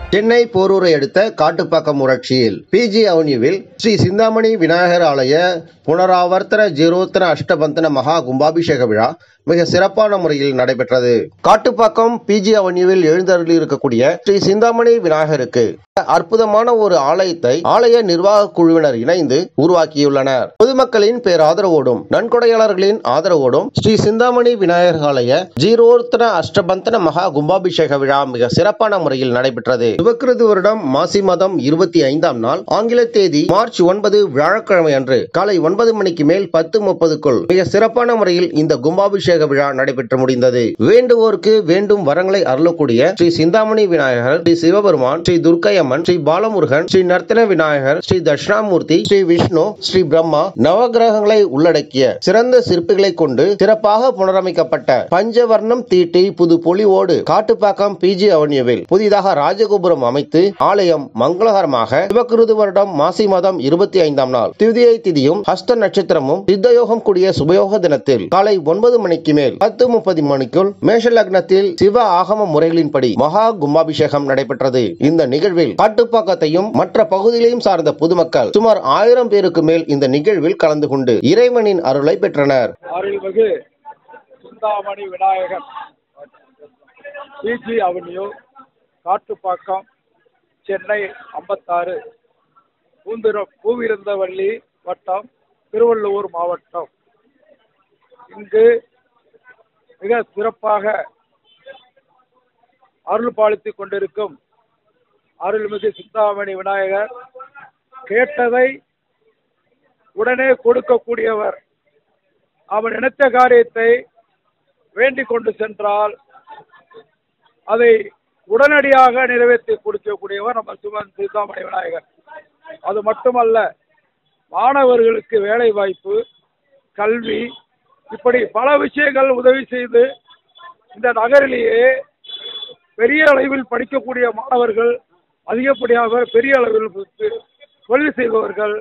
சென்னை போரூரை அடுத்த காட்டுப்பாக்கம் ஊராட்சியில் பிஜி அவனியுவில் ஸ்ரீ சிந்தாமணி விநாயகர் ஆலய புனராவர்த்தன ஜீரோத்தன அஷ்டபந்தன மகா கும்பாபிஷேக விழா மிக சிறப்பான முறையில் நடைபெற்றது காட்டுப்பாக்கம் பிஜி அவனியுவில் எழுந்தருளி இருக்கக்கூடிய ஸ்ரீ சிந்தாமணி விநாயகருக்கு அற்புதமான ஒரு ஆலயத்தை ஆலய நிர்வாக குழுவினர் இணைந்து உருவாக்கியுள்ளனர் பொதுமக்களின் பேராதரவோடும் நன்கொடையாளர்களின் ஆதரவோடும் ஸ்ரீ சிந்தாமணி விநாயகர் ஆலய ஜீரோத்தன அஷ்டபந்தன மகா கும்பாபிஷேக விழா மிக சிறப்பான முறையில் நடைபெற்றது துவக்கிறது வருடம் மாசி மாதம் இருபத்தி ஐந்தாம் நாள் ஆங்கில தேதி மார்ச் ஒன்பது வியாழக்கிழமை அன்று காலை ஒன்பது மணிக்கு மேல் பத்து முப்பதுக்குள் மிக சிறப்பான முறையில் இந்த கும்பாபிஷேக விழா நடைபெற்று முடிந்தது வேண்டுவோருக்கு வேண்டும் வரங்களை அருளக்கூடிய ஸ்ரீ சிந்தாமணி விநாயகர் ஸ்ரீ சிவபெருமான் ஸ்ரீ துர்க்கையம்மன் ஸ்ரீ பாலமுருகன் ஸ்ரீ நர்த்தன விநாயகர் ஸ்ரீ தட்சிணாமூர்த்தி ஸ்ரீ விஷ்ணு ஸ்ரீ பிரம்மா நவகிரகங்களை உள்ளடக்கிய சிறந்த சிற்பிகளை கொண்டு சிறப்பாக புனரமைக்கப்பட்ட பஞ்சவர்ணம் தீட்டி புது பொலிவோடு காட்டுப்பாக்கம் பிஜி அவனியுவில் புதிதாக ராஜகோபுரம் அமைத்து ஆலயம் மங்களகரமாக சிவகிருது வருடம் மாசி மாதம் இருபத்தி ஐந்தாம் நாள் திதியை திதியும் ஹஸ்த நட்சத்திரமும் சித்தயோகம் கூடிய சுபயோக தினத்தில் காலை ஒன்பது மணிக்கு மேல் பத்து முப்பது மணிக்குள் மேஷ லக்னத்தில் சிவ ஆகம முறைகளின்படி மகா கும்பாபிஷேகம் நடைபெற்றது இந்த நிகழ்வில் காட்டுப்பாக்கத்தையும் மற்ற பகுதிகளையும் சார்ந்த பொதுமக்கள் சுமார் ஆயிரம் பேருக்கு மேல் இந்த நிகழ்வில் கலந்து கொண்டு இறைவனின் அருளை பெற்றனர் அருள்மிகு சிந்தாமணி விநாயகர் பிஜி அவென்யூ காட்டுப்பாக்கம் சென்னை ஐம்பத்தாறு பூந்திர பூவிருந்தவள்ளி வட்டம் திருவள்ளூர் மாவட்டம் இங்கு மிக சிறப்பாக அருள் பாலித்துக் கொண்டிருக்கும் அருள்மிகு சிந்தாமணி விநாயகர் கேட்டதை உடனே கொடுக்கக்கூடியவர் அவன் நினைத்த காரியத்தை வேண்டிக் கொண்டு சென்றால் அதை உடனடியாக நிறைவேற்றி கொடுக்கக்கூடியவர் நம்ம சிவன் சீதாமணி விநாயகர் அது மட்டுமல்ல மாணவர்களுக்கு வேலை வாய்ப்பு கல்வி இப்படி பல விஷயங்கள் உதவி செய்து இந்த நகரிலேயே பெரிய அளவில் படிக்கக்கூடிய மாணவர்கள் அதிகப்படியாக பெரிய அளவில் தொழில் செய்பவர்கள்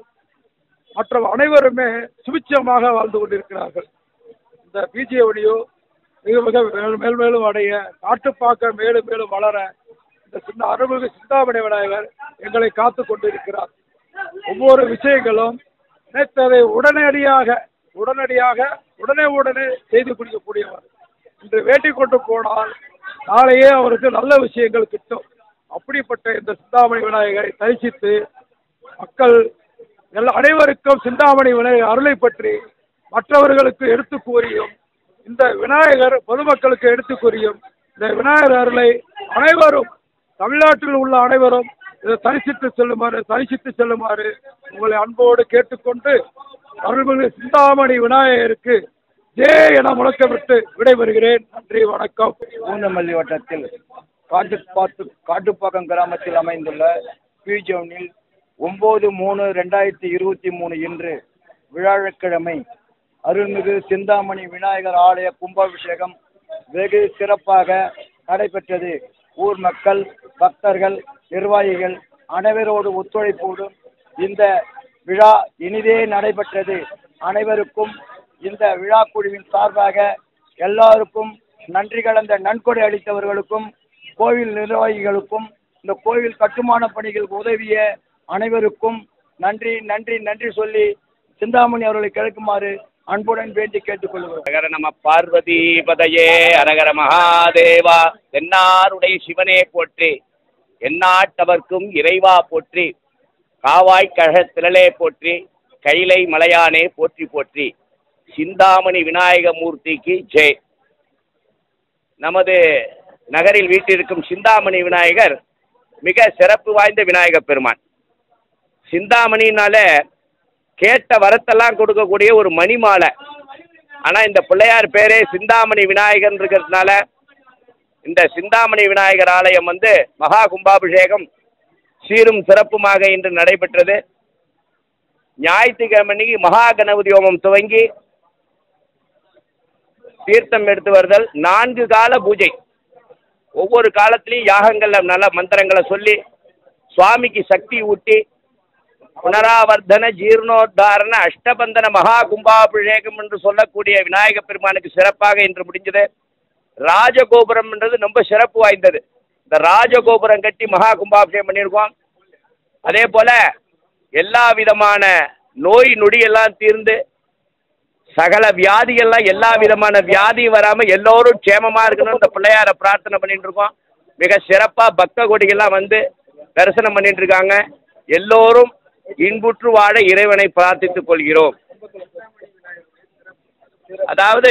மற்ற அனைவருமே சுபிட்சமாக வாழ்ந்து கொண்டிருக்கிறார்கள் இந்த பிஜே ஒடியோ மிக மிக மேல் மேல் மேலும் அடைய காட்டுப்பாக்க மேலும் மேலும் வளர இந்த சின்ன அருள்மிகு சிந்தாமணி விநாயகர் எங்களை காத்து கொண்டிருக்கிறார் ஒவ்வொரு விஷயங்களும் நினைத்ததை உடனடியாக உடனடியாக உடனே உடனே செய்து கொடுக்கக்கூடியவர் இன்று வேட்டி கொண்டு போனால் நாளையே அவருக்கு நல்ல விஷயங்கள் கிட்டும் அப்படிப்பட்ட இந்த சிந்தாமணி விநாயகரை தரிசித்து மக்கள் எல்லா அனைவருக்கும் சிந்தாமணி விநாயகர் அருளை பற்றி மற்றவர்களுக்கு எடுத்து கூறியும் இந்த விநாயகர் பொதுமக்களுக்கு எடுத்து கூறியும் இந்த விநாயகர் அருளை அனைவரும் தமிழ்நாட்டில் உள்ள அனைவரும் இதை தரிசித்து செல்லுமாறு தரிசித்து செல்லுமாறு உங்களை அன்போடு கேட்டுக்கொண்டு அருள்மிகு சிந்தாமணி விநாயகருக்கு ஜே என முழக்கமிட்டு விடைபெறுகிறேன் நன்றி வணக்கம் பூந்தமல்லி வட்டத்தில் காட்டுப்பாத்து காட்டுப்பாக்கம் கிராமத்தில் அமைந்துள்ள பிஜோனில் ஒம்பது மூணு ரெண்டாயிரத்தி இருபத்தி மூணு இன்று வியாழக்கிழமை அருள்மிகு சிந்தாமணி விநாயகர் ஆலய கும்பாபிஷேகம் வெகு சிறப்பாக நடைபெற்றது ஊர் மக்கள் பக்தர்கள் நிர்வாகிகள் அனைவரோடு ஒத்துழைப்போடும் இந்த விழா இனிதே நடைபெற்றது அனைவருக்கும் இந்த விழா குழுவின் சார்பாக எல்லாருக்கும் நன்றி கலந்த நன்கொடை அளித்தவர்களுக்கும் கோவில் நிர்வாகிகளுக்கும் இந்த கோவில் கட்டுமான பணிகளுக்கு உதவிய அனைவருக்கும் நன்றி நன்றி நன்றி சொல்லி சிந்தாமணி அவர்களை கிடைக்குமாறு அன்புடன் வேண்டி கேட்டுக்கொள்கிறோம் அரகர நம பார்வதி பதையே அரகர மகாதேவா தென்னாருடைய சிவனே போற்றி எந்நாட்டவர்க்கும் இறைவா போற்றி காவாய் கழக திரளே போற்றி கைலை மலையானே போற்றி போற்றி சிந்தாமணி விநாயக மூர்த்திக்கு ஜெய் நமது நகரில் வீட்டிருக்கும் சிந்தாமணி விநாயகர் மிக சிறப்பு வாய்ந்த விநாயக பெருமான் சிந்தாமணினால கேட்ட வரத்தெல்லாம் கொடுக்கக்கூடிய ஒரு மணி மாலை ஆனால் இந்த பிள்ளையார் பேரே சிந்தாமணி விநாயகர் இருக்கிறதுனால இந்த சிந்தாமணி விநாயகர் ஆலயம் வந்து மகா கும்பாபிஷேகம் சீரும் சிறப்புமாக இன்று நடைபெற்றது ஞாயிற்றுக்கிழமை அன்னைக்கு மகா கணபதி ஹோமம் துவங்கி தீர்த்தம் எடுத்து வருதல் நான்கு கால பூஜை ஒவ்வொரு காலத்திலையும் யாகங்கள்ல நல்ல மந்திரங்களை சொல்லி சுவாமிக்கு சக்தி ஊட்டி புனராவர்த்தன ஜீர்ணோத்தாரண அஷ்டபந்தன மகா கும்பாபிஷேகம் என்று சொல்லக்கூடிய விநாயக பெருமானுக்கு சிறப்பாக இன்று முடிஞ்சது ராஜகோபுரம்ன்றது ரொம்ப சிறப்பு வாய்ந்தது இந்த ராஜகோபுரம் கட்டி மகா கும்பாபிஷேகம் பண்ணியிருக்கோம் அதே போல எல்லா விதமான நோய் நொடியெல்லாம் தீர்ந்து சகல வியாதிகள்லாம் எல்லா விதமான வியாதியும் வராம எல்லோரும் க்ஷேமமா இருக்கணும்னு இந்த பிள்ளையார பிரார்த்தனை பண்ணிட்டு இருக்கோம் மிக சிறப்பா பக்த கோடிகள்லாம் வந்து தரிசனம் பண்ணிட்டு இருக்காங்க எல்லோரும் இன்புற்று வாழ இறைவனை பிரார்த்தித்துக் கொள்கிறோம் அதாவது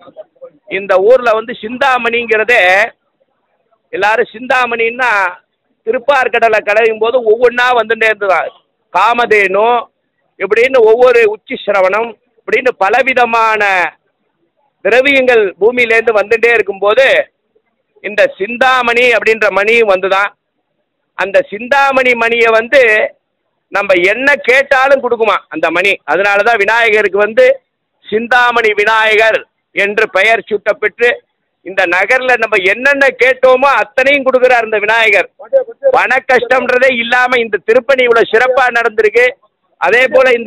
இந்த ஊர்ல வந்து சிந்தாமணிங்கிறதே எல்லாரும் சிந்தாமணின்னா திருப்பார்கடலை கடையும் போது ஒவ்வொன்றா வந்துட்டே இருந்ததான் காமதேனு இப்படின்னு ஒவ்வொரு உச்சி சிரவணம் இப்படின்னு பலவிதமான திரவியங்கள் பூமியிலேருந்து வந்துட்டே இருக்கும்போது இந்த சிந்தாமணி அப்படின்ற மணியும் வந்துதான் அந்த சிந்தாமணி மணியை வந்து நம்ம என்ன கேட்டாலும் கொடுக்குமா அந்த மணி அதனால தான் விநாயகருக்கு வந்து சிந்தாமணி விநாயகர் என்று பெயர் சூட்டப்பெற்று இந்த நகர்ல நம்ம என்னென்ன கேட்டோமோ அத்தனையும் கொடுக்குறார் இந்த விநாயகர் பண கஷ்டம்ன்றதே இல்லாம இந்த திருப்பணி இவ்வளவு சிறப்பா நடந்திருக்கு அதே போல இந்த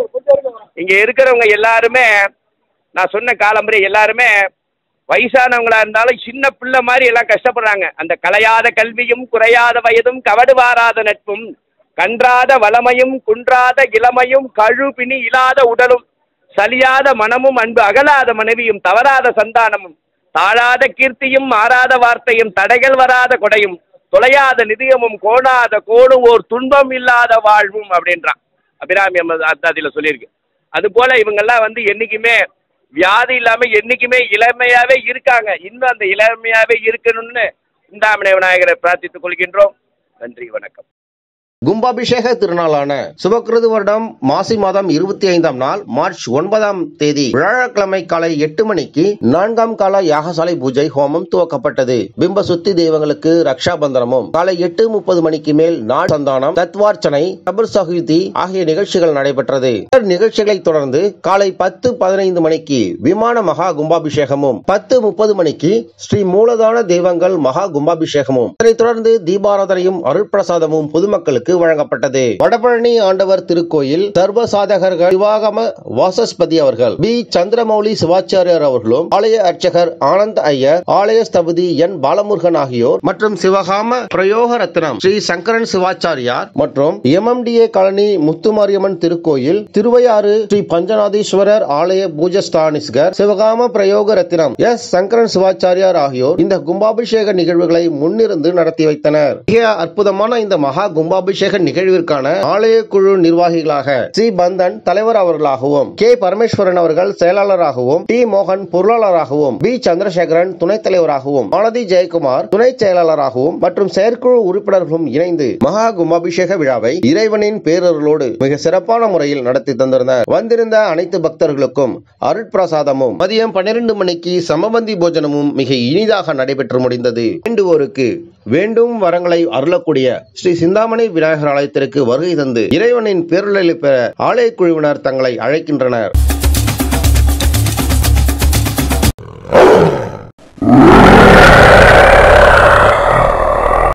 இங்க இருக்கிறவங்க எல்லாருமே நான் சொன்ன காலம்பரை எல்லாருமே வயசானவங்களா இருந்தாலும் சின்ன பிள்ளை மாதிரி எல்லாம் கஷ்டப்படுறாங்க அந்த கலையாத கல்வியும் குறையாத வயதும் கவடு வாராத நட்பும் கன்றாத வளமையும் குன்றாத இளமையும் கழுபிணி இல்லாத உடலும் சலியாத மனமும் அன்பு அகலாத மனைவியும் தவறாத சந்தானமும் தாழாத கீர்த்தியும் மாறாத வார்த்தையும் தடைகள் வராத கொடையும் தொலையாத நிதியமும் கோணாத கோடும் ஓர் துன்பம் இல்லாத வாழ்வும் அப்படின்றான் அபிராமி அம்ம அத்தாதியில சொல்லியிருக்கு அது போல இவங்கெல்லாம் வந்து என்னைக்குமே வியாதி இல்லாம என்னைக்குமே இளமையாவே இருக்காங்க இன்னும் அந்த இளமையாவே இருக்கணும்னு சிந்தாமணி விநாயகரை பிரார்த்தித்துக் கொள்கின்றோம் நன்றி வணக்கம் கும்பாபிஷேக திருநாளான சுபக்கிருது வருடம் மாசி மாதம் இருபத்தி ஐந்தாம் நாள் மார்ச் ஒன்பதாம் தேதி வியாழக்கிழமை காலை எட்டு மணிக்கு நான்காம் கால யாகசாலை பூஜை ஹோமம் துவக்கப்பட்டது பிம்ப சுத்தி தெய்வங்களுக்கு ரக்ஷாபந்தனமும் காலை எட்டு முப்பது மணிக்கு மேல் நாள் சந்தானம் தத்வார்ச்சனை கபர் சகுதி ஆகிய நிகழ்ச்சிகள் நடைபெற்றது தொடர் நிகழ்ச்சிகளைத் தொடர்ந்து காலை பத்து பதினைந்து மணிக்கு விமான மகா கும்பாபிஷேகமும் பத்து முப்பது மணிக்கு ஸ்ரீ மூலதான தெய்வங்கள் மகா கும்பாபிஷேகமும் அதனைத் தொடர்ந்து தீபாராதனையும் அருட்பிரசாதமும் பொதுமக்களுக்கு வழங்கப்பட்டது வடபழனி ஆண்டவர் திருக்கோயில் சர்வ சாதகர்கள் சிவாகம வாசஸ்பதி அவர்கள் பி சந்திரமௌலி சிவாச்சாரியார் அவர்களும் ஆலய அர்ச்சகர் ஆனந்த் ஐயர் ஆலய ஸ்தபதி என் பாலமுருகன் ஆகியோர் மற்றும் சிவகாம பிரயோக ரத்னம் ஸ்ரீ சங்கரன் சிவாச்சாரியார் மற்றும் எம்எம்டிஏ காலனி முத்துமாரியம்மன் திருக்கோயில் திருவையாறு ஸ்ரீ பஞ்சநாதீஸ்வரர் ஆலய பூஜஸ்தானிஸ்கர் சிவகாம பிரயோக ரத்தினம் எஸ் சங்கரன் சிவாச்சாரியார் ஆகியோர் இந்த கும்பாபிஷேக நிகழ்வுகளை முன்னிருந்து நடத்தி வைத்தனர் மிக அற்புதமான இந்த மகா கும்பாபிஷேக நிகழ்விற்கான ஆலய குழு நிர்வாகிகளாக சி பந்தன் தலைவர் அவர்களாகவும் கே பரமேஸ்வரன் அவர்கள் செயலாளராகவும் டி மோகன் பொருளாளராகவும் பி சந்திரசேகரன் துணைத் தலைவராகவும் மாலதி ஜெயக்குமார் துணை செயலாளராகவும் மற்றும் செயற்குழு உறுப்பினர்களும் இணைந்து மகா கும்பாபிஷேக விழாவை இறைவனின் பேரர்களோடு மிக சிறப்பான முறையில் நடத்தி தந்திருந்தனர் வந்திருந்த அனைத்து பக்தர்களுக்கும் அருட்பிரசாதமும் மதியம் பன்னிரண்டு மணிக்கு சமபந்தி போஜனமும் மிக இனிதாக நடைபெற்று முடிந்தது வேண்டுவோருக்கு வேண்டும் வரங்களை அருளக்கூடிய ஸ்ரீ சிந்தாமணி விநாயகர் ஆலயத்திற்கு வருகை தந்து இறைவனின் பேரொழி பெற ஆலய குழுவினர் தங்களை அழைக்கின்றனர்